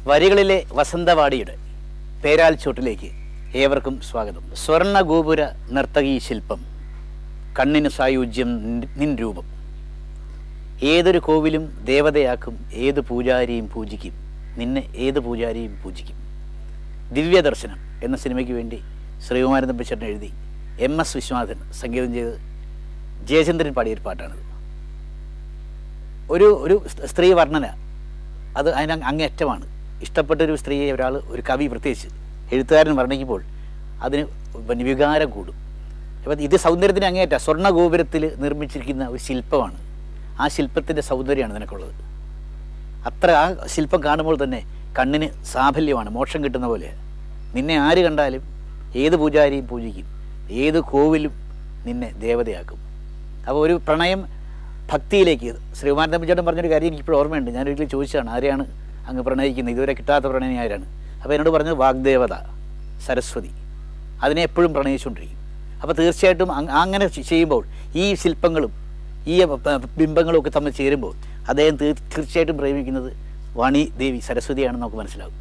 വരികളിലെ വസന്തവാടിയുടെ പേരാൽ ചോട്ടിലേക്ക് ഏവർക്കും സ്വാഗതം സ്വർണ്ണ ഗോപുര നർത്തകീ ശില്പം കണ്ണിന് സായുജ്യം നിൻ- നിൻ രൂപം ഏതൊരു കോവിലും ദേവതയാക്കും ഏത് പൂജാരിയും പൂജിക്കും നിന്നെ ഏത് പൂജാരിയും പൂജിക്കും ദിവ്യദർശനം എന്ന സിനിമയ്ക്ക് വേണ്ടി ശ്രീകുമാരൻ തമ്പിച്ചേട്ടൻ എഴുതി എം എസ് വിശ്വനാഥൻ സംഗീതം ചെയ്ത് ജയചന്ദ്രൻ പാടിയൊരു പാട്ടാണിത് ഒരു ഒരു സ്ത്രീ വർണ്ണന അത് അതിന് അങ്ങേയറ്റമാണ് ഇഷ്ടപ്പെട്ട ഒരു സ്ത്രീയെ ഒരാൾ ഒരു കവി പ്രത്യേകിച്ച് എഴുത്തുകാരൻ വർണ്ണിക്കുമ്പോൾ അതിന് പിന്നെ വികാരം കൂടും അപ്പം ഇത് സൗന്ദര്യത്തിന് അങ്ങേയറ്റ സ്വർണ്ണ ഗോപുരത്തിൽ നിർമ്മിച്ചിരിക്കുന്ന ഒരു ശില്പമാണ് ആ ശില്പത്തിൻ്റെ സൗന്ദര്യമാണ് നിനക്കുള്ളത് അത്ര ആ ശില്പം കാണുമ്പോൾ തന്നെ കണ്ണിന് സാഫല്യമാണ് മോക്ഷം കിട്ടുന്ന പോലെ നിന്നെ ആര് കണ്ടാലും ഏത് പൂജാരിയും പൂജിക്കും ഏത് കോവിലും നിന്നെ ദേവതയാക്കും അപ്പോൾ ഒരു പ്രണയം ഭക്തിയിലേക്ക് ശ്രീകുമാരൻ തമ്പിച്ചേട്ടൻ പറഞ്ഞൊരു കാര്യം എനിക്കിപ്പോൾ ഓർമ്മയുണ്ട് ഞാൻ ഒരിക്കലും ചോദിച്ചതാണ് ആരെയാണ് അങ്ങ് പ്രണയിക്കുന്നത് ഇതുവരെ കിട്ടാത്ത പ്രണയിനി ആരാണ് അപ്പോൾ എന്നോട് പറഞ്ഞത് വാഗ്ദേവത സരസ്വതി അതിനെ എപ്പോഴും പ്രണയിച്ചുകൊണ്ടിരിക്കും അപ്പോൾ തീർച്ചയായിട്ടും അങ് അങ്ങനെ ചെ- ചെയ്യുമ്പോൾ ഈ ശില്പങ്ങളും ഈ പ- ബിംബങ്ങളും ഒക്കെ തമ്മിൽ ചേരുമ്പോൾ അദ്ദേഹം തീർ- തീർച്ചയായിട്ടും പ്രേമിക്കുന്നത് വാണി ദേവി സരസ്വതിയാണെന്ന് നമുക്ക് മനസ്സിലാവും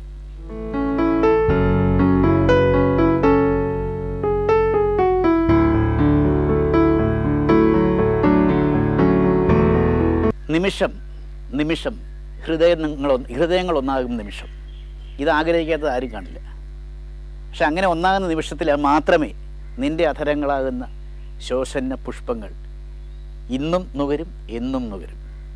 നിമിഷം നിമിഷം ഹൃദയങ്ങൾ ഹൃദയങ്ങൾ ഒന്നാകും നിമിഷം ഇത് ആഗ്രഹിക്കാത്തത് ആരും കാണില്ല പക്ഷെ അങ്ങനെ ഒന്നാകുന്ന നിമിഷത്തിൽ മാത്രമേ നിന്റെ അധരങ്ങളാകുന്ന ശോഷന്ന പുഷ്പങ്ങൾ ഇന്നും നുകരും എന്നും നുകരും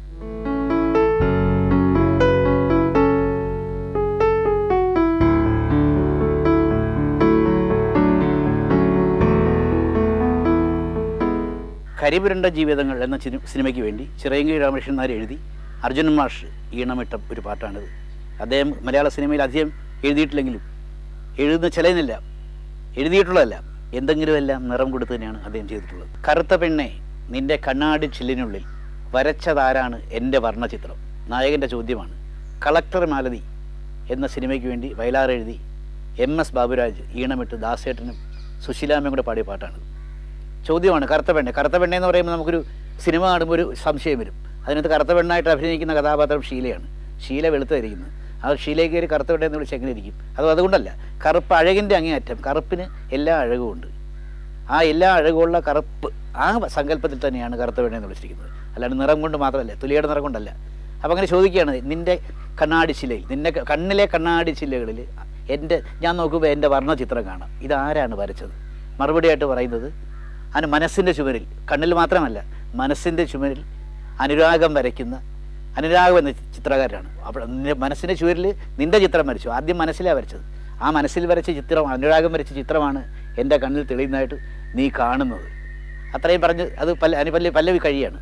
കരിപുരണ്ട ജീവിതങ്ങൾ എന്ന ചിനി- സിനിമയ്ക്ക് വേണ്ടി ചിറയങ്കി രാമകൃഷ്ണൻ നായർ എഴുതി അർജുനൻ മാഷ് ഈണമിട്ട ഒരു പാട്ടാണിത് അദ്ദേഹം മലയാള സിനിമയിൽ അധികം എഴുതിയിട്ടില്ലെങ്കിലും എഴുതുന്ന ചിലതിനെല്ലാം എഴുതിയിട്ടുള്ളതല്ല എന്തെങ്കിലും എല്ലാം നിറം കൊടുത്ത് തന്നെയാണ് അദ്ദേഹം ചെയ്തിട്ടുള്ളത് കറുത്ത പെണ്ണെ നിന്റെ കണ്ണാടി ചില്ലിനുള്ളിൽ വരച്ചതാരാണ് എൻ്റെ വർണ്ണചിത്രം നായകൻ്റെ ചോദ്യമാണ് കളക്ടർ മാലതി എന്ന സിനിമയ്ക്ക് വേണ്ടി വയലാർ എഴുതി എം എസ് ബാബുരാജ് ഈണമിട്ട് ദാസേട്ടനും സുശീലാമ്മയും കൂടെ പാടിയ പാട്ടാണിത് ചോദ്യമാണ് കറുത്ത പെണ്ണ് കറുത്ത പെണ്ണ എന്ന് പറയുമ്പോൾ നമുക്കൊരു സിനിമ കാണുമ്പോൾ ഒരു സംശയം വരും അതിനകത്ത് കറുത്ത പെണ്ണായിട്ട് അഭിനയിക്കുന്ന കഥാപാത്രം ഷീലയാണ് ഷീല വെളുത്തായിരിക്കുന്നത് ആ ഷീലയ്ക്ക് ഒരു കറുത്ത പെണ്ണ എന്ന് വിളിച്ച് എങ്ങനെ ഇരിക്കും അത് അതുകൊണ്ടല്ല കറുപ്പ് അഴകിൻ്റെ അങ്ങേയറ്റം കറുപ്പിന് എല്ലാ അഴകും ഉണ്ട് ആ എല്ലാ അഴകുള്ള കറുപ്പ് ആ സങ്കല്പത്തിൽ തന്നെയാണ് കറുത്ത പെണ്ണ എന്ന് വിളിച്ചിരിക്കുന്നത് അല്ലാണ്ട് നിറം കൊണ്ട് മാത്രമല്ല തുലിയുടെ നിറം കൊണ്ടല്ല അപ്പം അങ്ങനെ ചോദിക്കുകയാണ് നിൻ്റെ കണ്ണാടി ശിലയിൽ നിൻ്റെ ക- കണ്ണിലെ കണ്ണാടി ശിലകളിൽ എൻ്റെ ഞാൻ നോക്കുമ്പോൾ എൻ്റെ വർണ്ണചിത്രം കാണാം ഇതാരാണ് വരച്ചത് മറുപടിയായിട്ട് പറയുന്നത് അതിന് മനസ്സിൻ്റെ ചുമരിൽ കണ്ണിൽ മാത്രമല്ല മനസ്സിൻ്റെ ചുമരിൽ അനുരാഗം വരയ്ക്കുന്ന അനുരാഗം എന്ന ചിത്രകാരനാണ് അപ്പോൾ നിന്റെ മനസ്സിൻ്റെ ചുവരിൽ നിന്റെ ചിത്രം വരച്ചു ആദ്യം മനസ്സിലാണ് വരച്ചത് ആ മനസ്സിൽ വരച്ച ചിത്രം അനുരാഗം വരച്ച ചിത്രമാണ് എൻ്റെ കണ്ണിൽ തെളിയുന്നതായിട്ട് നീ കാണുന്നത് അത്രയും പറഞ്ഞ് അത് പല്ല അതിന് പല്ല പല്ലവി കഴിയാണ്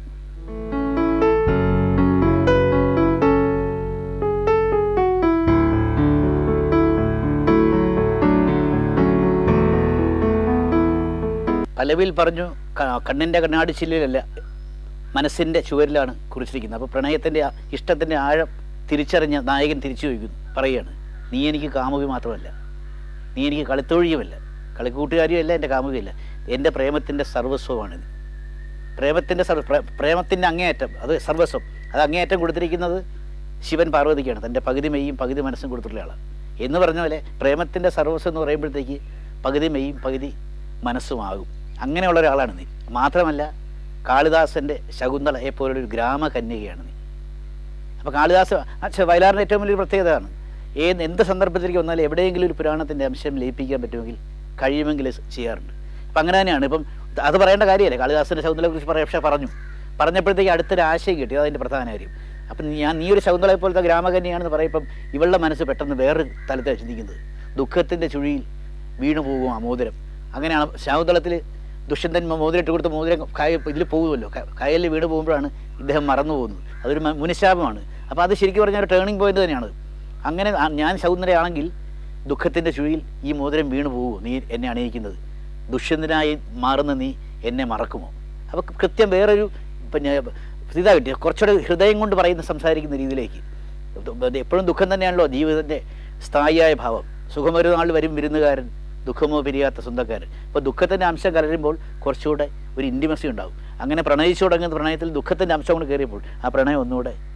പല്ലവിയിൽ പറഞ്ഞു ക- കണ്ണിൻ്റെ കണ്ണാടി ചില്ലിലല്ല മനസ്സിൻ്റെ ചുവരിലാണ് കുറിച്ചിരിക്കുന്നത് അപ്പോൾ പ്രണയത്തിൻ്റെ ആ ഇഷ്ടത്തിൻ്റെ ആഴം തിരിച്ചറിഞ്ഞ നായകൻ തിരിച്ചു ചോദിക്കുന്നു പറയുകയാണ് നീ എനിക്ക് കാമുകി മാത്രമല്ല നീ എനിക്ക് കളിത്തൊഴിയുമല്ല കളിക്കൂട്ടുകാരിയുമല്ല എൻ്റെ കാമുകയല്ല എൻ്റെ പ്രേമത്തിൻ്റെ സർവസ്വമാണ് നീ പ്രേമത്തിൻ്റെ സർവ പ്രേ- പ്രേമത്തിൻ്റെ അങ്ങേയറ്റം അത് സർവസ്വം അത് അങ്ങേയറ്റം കൊടുത്തിരിക്കുന്നത് ശിവൻ പാർവതിക്കാണ് തൻ്റെ പകുതി മെയ്യും പകുതി മനസ്സും കൊടുത്തിട്ടുള്ള ആളാണ് എന്ന് പറഞ്ഞ പോലെ പ്രേമത്തിൻ്റെ സർവസ്വം എന്ന് പറയുമ്പോഴത്തേക്ക് പകുതി മെയ്യും പകുതി മനസ്സുമാകും അങ്ങനെയുള്ള ഒരാളാണ് നീ മാത്രമല്ല കാളിദാസൻ്റെ ശകുന്തളയെ പോലൊരു ഗ്രാമകന്യകയാണ് നീ അപ്പോൾ കാളിദാസ് അച്ഛ വയലാറിൻ്റെ ഏറ്റവും വലിയൊരു പ്രത്യേകതയാണ് ഏത് എന്ത് സന്ദർഭത്തിലേക്ക് വന്നാലും എവിടെയെങ്കിലും ഒരു പുരാണത്തിൻ്റെ അംശം ലയിപ്പിക്കാൻ പറ്റുമെങ്കിൽ കഴിയുമെങ്കിൽ ചെയ്യാറുണ്ട് അപ്പം അങ്ങനെ തന്നെയാണ് ഇപ്പം അത് പറയേണ്ട കാര്യമല്ലേ കാളിദാസൻ്റെ ശകുന്തളയെക്കുറിച്ച് പറയാം പക്ഷേ പറഞ്ഞു പറഞ്ഞപ്പോഴത്തേക്ക് അടുത്തൊരു ആശയം കിട്ടി അതതിൻ്റെ പ്രധാന കാര്യം അപ്പം ഞാൻ നീ ഒരു ശകുന്തളയെ പോലത്തെ ഗ്രാമകന്യാണെന്ന് പറയുമ്പം ഇവളുടെ മനസ്സ് പെട്ടെന്ന് വേറൊരു തലത്താണ് ചിന്തിക്കുന്നത് ദുഃഖത്തിൻ്റെ ചുഴിയിൽ വീണു പോകും ആ മോതിരം അങ്ങനെയാണ് ശകുന്തളത്തിൽ ദുഷ്യന്തൻ മോതിരം ഇട്ട് കൊടുത്ത മോതിരം കായ ഇതിൽ പോകുമല്ലോ ക- കായലിൽ വീണ് പോകുമ്പോഴാണ് ഇദ്ദേഹം മറന്നു പോകുന്നത് അതൊരു മ- മുനിശാപമാണ് അപ്പോൾ അത് ശരിക്കും പറഞ്ഞാൽ ഒരു ടേണിംഗ് പോയിന്റ് തന്നെയാണ് അങ്ങനെ ആ- ഞാൻ ശകുന്തരയാണെങ്കിൽ ദുഃഖത്തിൻ്റെ ചുഴിയിൽ ഈ മോതിരം വീണു പോകുമോ നീ എന്നെ അണിയിക്കുന്നത് ദുഷ്യന്തനായി മാറുന്ന നീ എന്നെ മറക്കുമോ അപ്പോൾ കൃത്യം വേറൊരു പിന്നെ ഇതാ കിട്ടിയ കുറച്ചുകൂടെ ഹൃദയം കൊണ്ട് പറയുന്ന സംസാരിക്കുന്ന രീതിയിലേക്ക് ഇത് എപ്പോഴും ദുഃഖം തന്നെയാണല്ലോ ജീവിതത്തിൻ്റെ സ്ഥായിയായ ഭാവം സുഖമൊരു നാൾ വരും വിരുന്നുകാരൻ ദുഃഖമോ പിരിയാത്ത സ്വന്തക്കാരൻ അപ്പോൾ ദുഃഖത്തിൻ്റെ അംശം കലരുമ്പോൾ കുറച്ചുകൂടെ ഒരു ഇൻറ്റിമസി ഉണ്ടാവും അങ്ങനെ പ്രണയിച്ചു തുടങ്ങുന്ന പ്രണയത്തിൽ ദുഃഖത്തിൻ്റെ അംശം കൊണ്ട് കയറിയപ്പോൾ ആ പ്രണയം ഒന്നുകൂടെ